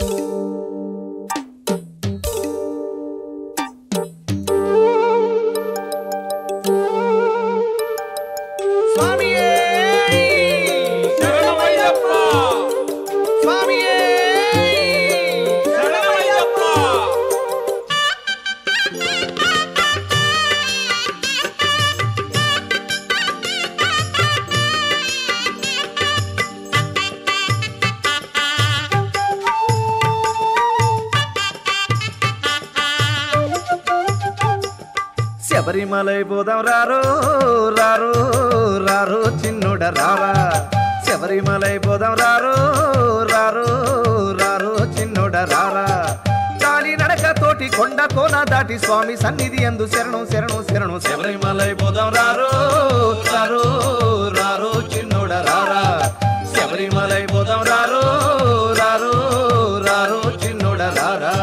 స్వామియే శరణమయ్యప్ప స్వామియే శరణమయ్యప్ప శబరిమలై పోదాం రారో రారో రారో చిన్నుడ రారా శబరిమలై పోదాం రారో రారో రారో చిన్నుడ రారా కాలి నడక తోటి కొండ కోన దాటి స్వామి సన్నిధి అందు శరణం శరణం శరణం శబరిమలై పోదాం రారో రారో రారో చిన్నుడ రారా శబరిమలై పోదాం రారో రారో రారో చిన్నుడ రారా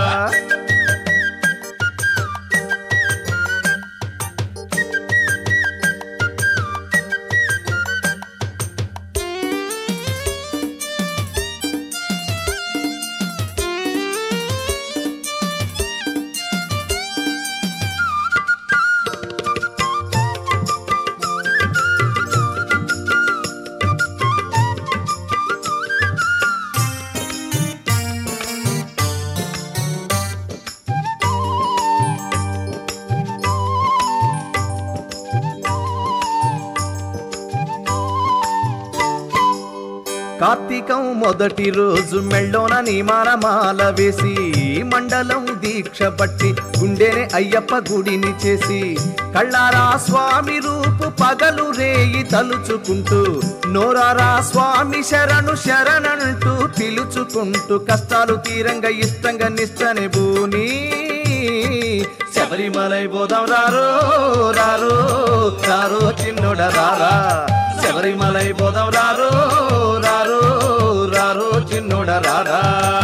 కార్తీకం మొదటి రోజు మెళ్ళోన నిమాల మాల వేసి మండలం దీక్ష పట్టి గుండెనే అయ్యప్ప గుడిని చేసి కళ్ళారా స్వామి రూపు పగలు రేయి తలుచుకుంటూ నోరారా స్వామి శరణు శరణంటూ పిలుచుకుంటూ కష్టాలు తీరంగా ఇష్టంగా నిష్టనే భూని శబరిమలై పోదాం రారో రారో రారో చిన్నోడ రారా శబరిమలై పోదాం రారో రారో రారో చిన్నోడ రారా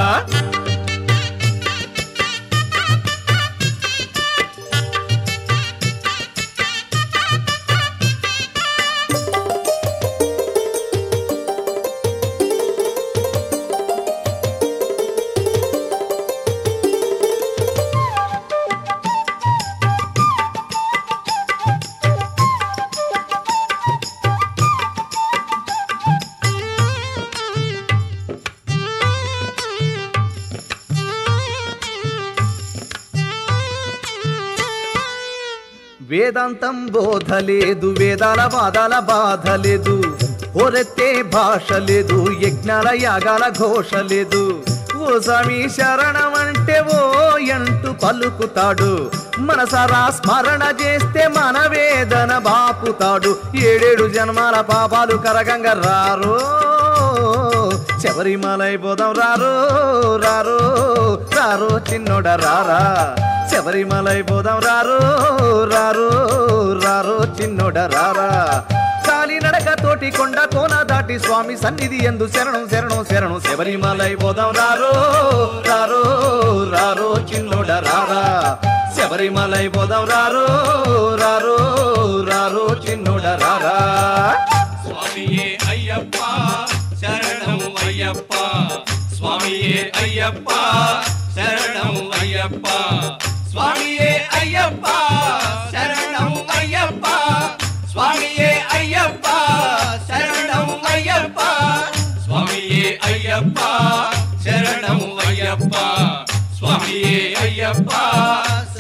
వేదాంతం బోధ లేదు వేదాల వాదాల బాధ లేదు హోరెత్తే భాష లేదు యజ్ఞాల యాగాల ఘోష లేదు ఓ స్వామి శరణం అంటే ఓ ఎంటూ పలుకుతాడు మనసారా స్మరణ చేస్తే మన వేదన బాపుతాడు ఏడేడు జన్మాల పాపాలు కరగంగా రారో శబరిమలై పోదాం రారో రారో రారో చిన్నోడ రారా శబరిమలై పోదాం రారో రారో రారో చిన్నోడ రారా కాలి నడక తోటి కొండ కోన దాటి స్వామి సన్నిధి ఎందు శరణం శరణం శరణం శబరిమలై పోదాం రారో రారో రారో చిన్నోడ రారా శబరిమలై పోదాం రారో రారో రారో చిన్నోడ రారా స్వామియే అయ్యప్ప శరణం అయ్యప్ప స్వామియే అయ్యప్ప శరణం అయ్యప్ప స్వామియే అయ్యప్ప శరణం అయ్యప్ప స్వామియే అయ్యప్ప శరణం అయ్యప్ప స్వామియే అయ్యప్ప శరణం అయ్యప్ప స్వామియే అయ్యప్ప